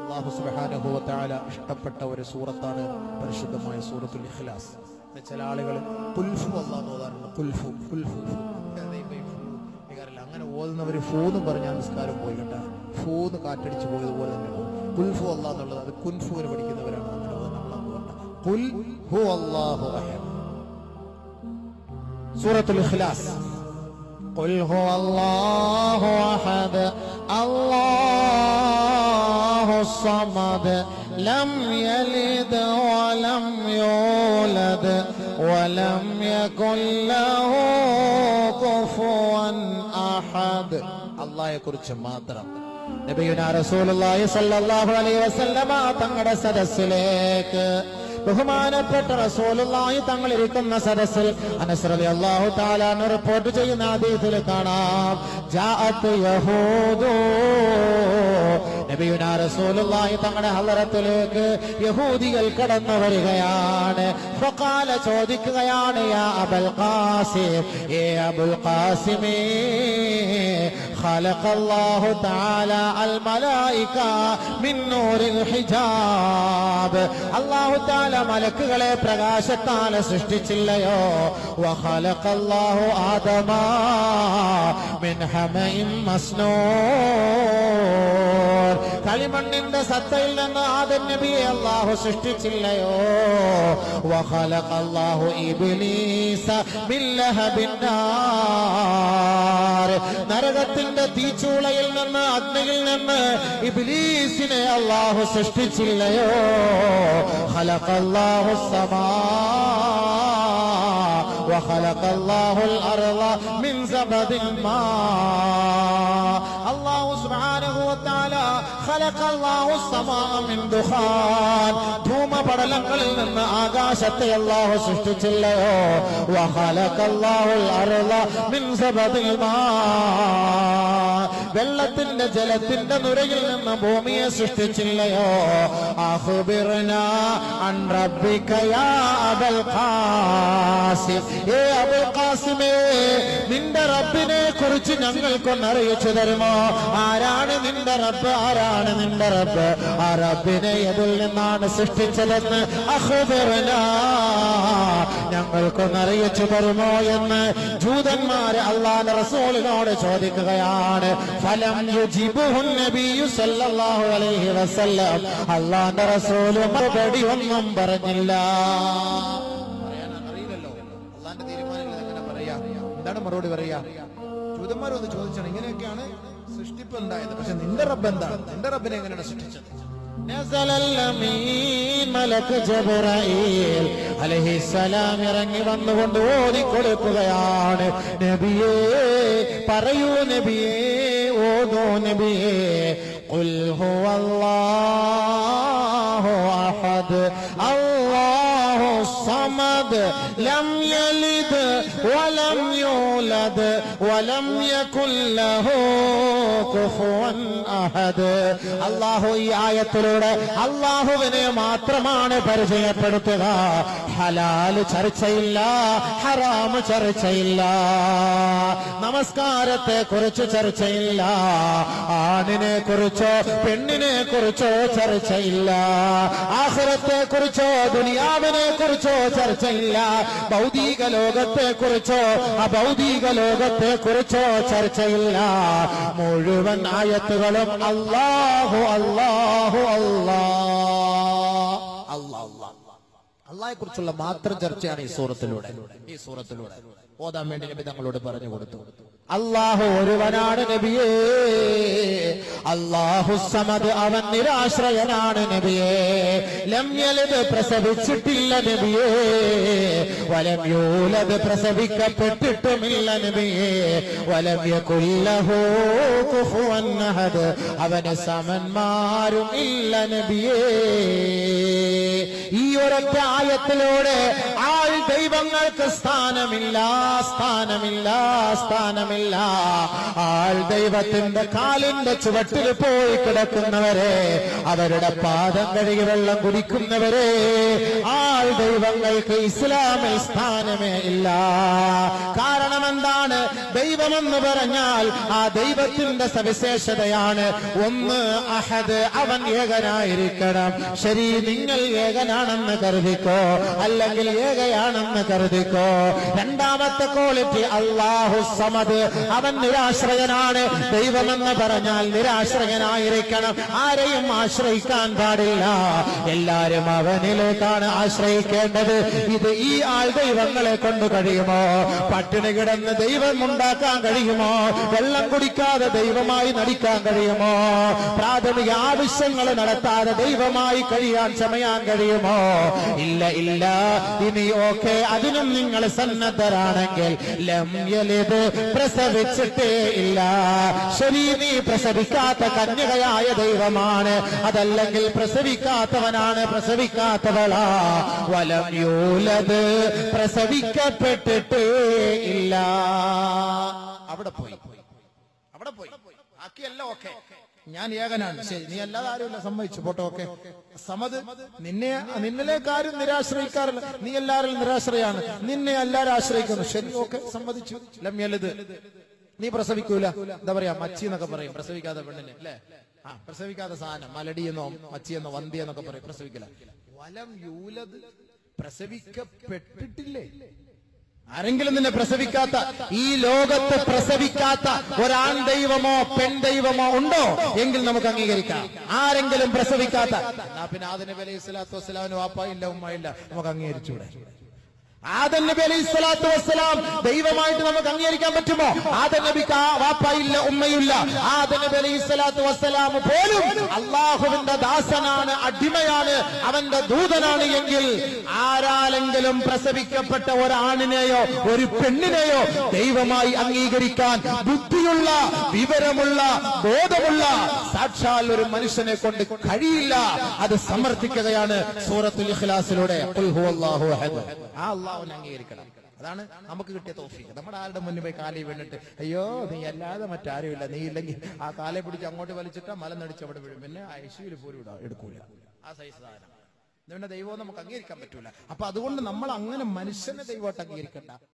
അള്ളാഹു സുബ്ഹാനഹു വ തആല ഇഷ്ടപ്പെട്ട ഒരു സൂറത്താണ് പരിശുദ്ധമായ സൂറത്തുൽ ഇഖ്ലാസ് ഇത് ചില ആളുകൾ കുൽഫു അള്ളാഹ് ഓതാറുണ്ട് കുൽഫു കുൽഫു അങ്ങനെ ഓതുന്നവർ ഫൂന്ന് പറഞ്ഞാൽ നിസ്കാരം പോയി കേട്ടാ ഫൂന്ന് കാറ്റടിച്ച് പോയതുപോലെ തന്നെ പോകും കുൽഫു അള്ളാഹ് എന്നുള്ളത് അത് കുൻഫുവിന് പഠിക്കുന്നവരാണ് അങ്ങനെ ഓതുന്നത് നമ്മളത് കുൽ ഹു അല്ലാഹു അഹദ് സൂറത്തുൽ ഇഖ്ലാസ് قل هو الله احد الله الصمد لم يلد ولم يولد ولم يكن له كفوا احد അള്ളാഹെ കുറിച്ച് മാത്രം നബിയുന റസൂലുള്ളാഹി സ്വല്ലല്ലാഹു അലൈഹി വസല്ലമ തങ്ങളുടെ സദസ്സിലേക്ക് ബഹുമാനപ്പെട്ട റസൂലുള്ളാഹി തങ്ങൾ ഇരിക്കുന്ന സദസ്സിൽ അനസ് റളിയല്ലാഹു തആല അൻഹു റിപ്പോർട്ട് ചെയ്യുന്ന ഹദീസിൽ കാണാം ജാഅത്ത് യഹൂദു നബിയുന റസൂലുള്ളാഹി തങ്ങളുടെ ഹളറത്തിലേക്ക് യഹൂദികൾ കടന്നു വരികയാണ് ഫഖാല ചോദിക്കുകയാണ് യാ അബൽ ഖാസിം ഏ അബുൽ ഖാസിമേ خلق الله تعالى الملائكة من نور الحجاب الله تعالى മലക്കുകളെ പ്രകാശത്താല് സൃഷ്ടിച്ചില്ലയോ وخلق الله آدم من حمإ مسنون കളിമണ്ണിന്റെ സത്തയിൽ നിന്ന് ആദം നബിയെ അള്ളാഹു സൃഷ്ടിച്ചില്ലയോ وخلق الله إبليس من لهب النار നരകത്തിന്റെ തീച്ചൂളയിൽ നിന്ന് അഗ്നിയിൽ നിന്ന് ഇബ്ലീസിനെ അള്ളാഹു സൃഷ്ടിച്ചില്ലയോ خلق الله السماء وخلق الله الأرض من زبد الماء الله سبحانه وتعالى خلق الله السماء من دخان ധൂമപടലങ്ങളിൽ നിന്ന് ആകാശത്തെ അള്ളാഹു സൃഷ്ടിച്ചില്ലയോ وخلق الله الأرض من زبد الماء വെള്ളത്തിന്റെ ജലത്തിന്റെ നുരയിൽ നിന്ന് ഭൂമിയെ സൃഷ്ടിച്ചില്ലയോ അഖ്ബിർന അൻ റബ്ബിക യാ അബൽ ഖാസിം ഏ അബുൽ ഖാസിമേ നിന്റെ റബ്ബിനെ കുറിച്ച് ഞങ്ങൾക്കൊന്ന് അറിയിച്ചു തരുമോ ആരാണ് നിന്റെ റബ്ബ് ആരാണ് നിന്റെ റബ്ബ് ആ റബ്ബിനെ എതിൽ നിന്നാണ് സൃഷ്ടിച്ചതെന്ന് അഖ്ബിർന ഞങ്ങൾക്കൊന്ന് അറിയിച്ചു തരുമോ എന്ന് ജൂതന്മാര് അള്ളാന്റെ റസൂലിനോട് ചോദിക്കുകയാണ് ഫലം യുജിബുഹു നബിയു സല്ലല്ലാഹു അലൈഹി വസല്ലം അള്ളാന്റെ റസൂല് മറുപടി ഒന്നും പറഞ്ഞില്ല പറയാൻ അറിയില്ലല്ലോ അള്ളാന്റെ തീരുമാനങ്ങൾ എങ്ങനെ പറയാ എന്താണ് മറുപടി പറയാ ജൂതന്മാരൊന്ന് ചോദിച്ചാണ് ഇങ്ങനെയൊക്കെയാണ് സൃഷ്ടിപ്പ് ഉണ്ടായത് പക്ഷെ നിന്റെ റബ്ബ് എന്താണ് നിന്റെ റബ്ബിനെ എങ്ങനെയാണ് സൃഷ്ടിച്ചത് നസല അൽ-അമീൻ മലക്ക് ജബ്രായീൽ അലൈഹിസ്സലാം ഇറങ്ങി വന്നുകൊണ്ട് ഓതിക്കൊടുക്കുകയാണ് നബിയേ പറയൂ നബിയേ ഓതോ നബിയേ قل هو الله أحد الله الصمد لم يلد ولم يولد ولم يكن له كفوا أحد അള്ളാഹു ഈ ആയത്തിലൂടെ അള്ളാഹുവിനെ മാത്രമാണ് പരിചയപ്പെടുത്തുക ഹലാല് ചർച്ചയില്ല ഹറാമ് ചർച്ചയില്ല നമസ്കാരത്തെ കുറിച്ച് ചർച്ചയില്ല ആണിനെ കുറിച്ചോ പെണ്ണിനെ കുറിച്ചോ ചർച്ചയില്ല ആഹ്റത്തെ കുറിച്ചോ ദുനിയാവിനെ കുറിച്ചോ ചർച്ചയില്ല ഭൗതിക ലോകത്തെ കുറിച്ചോ അഭൗതിക ലോകത്തെ കുറിച്ചോ ചർച്ചയില്ല മുഴുവൻ ആയത്തുകളും അല്ലാഹു അല്ലാഹു അല്ലാ അള്ളാഹ് അള്ളാഹെ കുറിച്ചുള്ള മാത്രം ചർച്ചയാണ് ഈ സൂറത്തിലൂടെ ഈ സൂറത്തിലൂടെ ഓതാൻ വേണ്ടി നബി തങ്ങളോട് പറഞ്ഞു കൊടുത്തു അള്ളാഹു ഒരുവനാണ് നബിയേ അള്ളാഹു സമത് അവൻ നിരാശ്രയനാണ് നബിയേ ലം യലിദ് പ്രസവിച്ചിട്ടില്ല നബിയേ വലം യൂലത് പ്രസവിക്കപ്പെട്ടിട്ടുമില്ല നബിയേ വലം യകുല്ലഹു കുഫുവൻ അഹദ് അവന് സമന്മാരും ഇല്ല നബിയേ ഈ ഒരൊറ്റ ആയത്തിലൂടെ ആൾ ദൈവങ്ങൾക്ക് സ്ഥാനമില്ല സ്ഥാനമില്ല സ്ഥാനമില്ല ആൾ ദൈവത്തിന്റെ കാലിന്റെ ചുവട്ടിൽ പോയി കിടക്കുന്നവരെ അവരുടെ പാദം കഴുകി വെള്ളം കുടിക്കുന്നവരെ ആൾ ദൈവങ്ങൾക്ക് ഇസ്ലാമിൽ സ്ഥാനമേ ഇല്ല കാരണം എന്താണ് ദൈവമെന്ന് പറഞ്ഞാൽ ആ ദൈവത്തിന്റെ സവിശേഷതയാണ് ഒന്ന് അഹദ് അവൻ ഏകനായിരിക്കണം ശരി നിങ്ങൾ ഏകനാണെന്ന് കരുതിക്കോ അല്ലെങ്കിൽ ഏകയാണെന്ന് കരുതിക്കോ രണ്ടാമത്തെ ക്വാളിറ്റി അള്ളാഹു സമദ് അവൻ നിരാശ്രയനാണ് ദൈവമെന്ന് പറഞ്ഞാൽ നിരാശ്രയനായിരിക്കണം ആരെയും ആശ്രയിക്കാൻ പാടില്ല എല്ലാരും അവനിലേക്കാണ് ആശ്രയിക്കേണ്ടത് ഇത് ഈ ആൾ ദൈവങ്ങളെ കൊണ്ട് കഴിയുമോ പട്ടിണി കിടന്ന് ദൈവം ഉണ്ടാക്കാൻ കഴിയുമോ വെള്ളം കുടിക്കാതെ ദൈവമായി നടിക്കാൻ കഴിയുമോ പ്രാഥമിക ആവശ്യങ്ങൾ നടത്താതെ ദൈവമായി കഴിയാൻ ചമയാൻ കഴിയുമോ ഇല്ല ഇല്ല ഇനി ഓക്കെ അതിനും നിങ്ങൾ സന്നദ്ധരാണെങ്കിൽ ലം യലിദ് പ്രസവിച്ചിട്ടേ ഇല്ല ശരി നീ പ്രസവിക്കാത്ത കന്യകയായ ദൈവമാണ് അതല്ലെങ്കിൽ പ്രസവിക്കാത്തവനാണ് പ്രസവിക്കാത്തവളാ വലം യൂലത് പ്രസവിക്കപ്പെട്ടിട്ടേ ഇല്ല അവിടെ പോയി അവിടെ പോയി ബാക്കിയല്ല ഓക്കെ ഞാൻ ഏകനാണ് ശരി നീ അല്ലാതെ ആരുമില്ല സമ്മതിച്ചു പോട്ടെ ഓക്കെ സമത് നിന്നെ നിന്നിലേക്ക് ആരും നിരാശ്രയിക്കാറില്ല നീ എല്ലാവരും നിരാശ്രയാണ് നിന്നെ എല്ലാവരും ആശ്രയിക്കുന്നു ശരി ഓക്കെ സമ്മതിച്ചു ലമ്യലത് നീ പ്രസവിക്കൂല എന്താ പറയാ മച്ചി എന്നൊക്കെ പറയും പ്രസവിക്കാത്ത പെണ്ണിന് അല്ലേ ആ പ്രസവിക്കാത്ത സാധനം മലടി എന്നോ മച്ചി എന്നോ വന്തി എന്നൊക്കെ പറയും പ്രസവിക്കില്ല വലം യൂലത് പ്രസവിക്കപ്പെട്ടിട്ടില്ലേ ആരെങ്കിലും നിന്നെ പ്രസവിക്കാത്ത ഈ ലോകത്ത് പ്രസവിക്കാത്ത ഒരാൺ ദൈവമോ പെൺ ദൈവമോ ഉണ്ടോ എങ്കിൽ നമുക്ക് അംഗീകരിക്കാം ആരെങ്കിലും പ്രസവിക്കാത്ത എന്നാ പിന്നെ ആദ്യ നബി അലൈഹി സ്വലാത്തു വസ്സലാമിന് വാപ്പ ഇല്ല ഉമ്മ ഇല്ല നമുക്ക് അംഗീകരിച്ചൂടെ ആദൻ നബി അലൈഹി സ്വലാത്തു വസ്സലാം ദൈവമായിട്ട് നമുക്ക് അംഗീകരിക്കാൻ പറ്റുമോ ആദൻ നബിക്ക് ആ വാപ്പയില്ല ഉമ്മയില്ല ആദൻ നബി അലൈഹി സ്വലാത്തു വസ്സലാം പോലും അള്ളാഹുവിന്റെ ദാസനാണ് അടിമയാണ് അവന്റെ ദൂതനാണ് എങ്കിൽ ആരാലെങ്കിലും പ്രസവിക്കപ്പെട്ട ഒരാണിനെയോ ഒരു പെണ്ണിനെയോ ദൈവമായി അംഗീകരിക്കാൻ ബുദ്ധിയുള്ള വിവരമുള്ള ബോധമുള്ള സാക്ഷാൽ ഒരു മനുഷ്യനെ കൊണ്ട് കഴിയില്ല അത് സമർത്ഥിക്കുകയാണ് സൂറത്തുൽ ഇഖ്ലാസിലൂടെ ഖുൽ ഹുവല്ലാഹു അഹദ് ആ അള്ളാഹുവിനെ അംഗീകരിക്കണം അതാണ് നമുക്ക് കിട്ടിയ തോഫിക്ക് നമ്മുടെ ആരുടെ മുന്നിൽ പോയി കാലി വീണിട്ട് അയ്യോ നീ അല്ലാതെ മറ്റാരും ഇല്ല നീ ഇല്ലെങ്കിൽ ആ കാലെ പിടിച്ച് അങ്ങോട്ട് വലിച്ചിട്ട് മലനടിച്ച് അവിടെ വീഴും പിന്നെ ഐശ്വര്യ പോലും ഇടാ എടുക്കൂല ആ സൈസ് സാധനം ഇതുകൊണ്ട് ദൈവം നമുക്ക് അംഗീകരിക്കാൻ പറ്റൂല അപ്പൊ അതുകൊണ്ട് നമ്മൾ അങ്ങനെ മനുഷ്യനെ ദൈവമായിട്ട് അംഗീകരിക്കണ്ട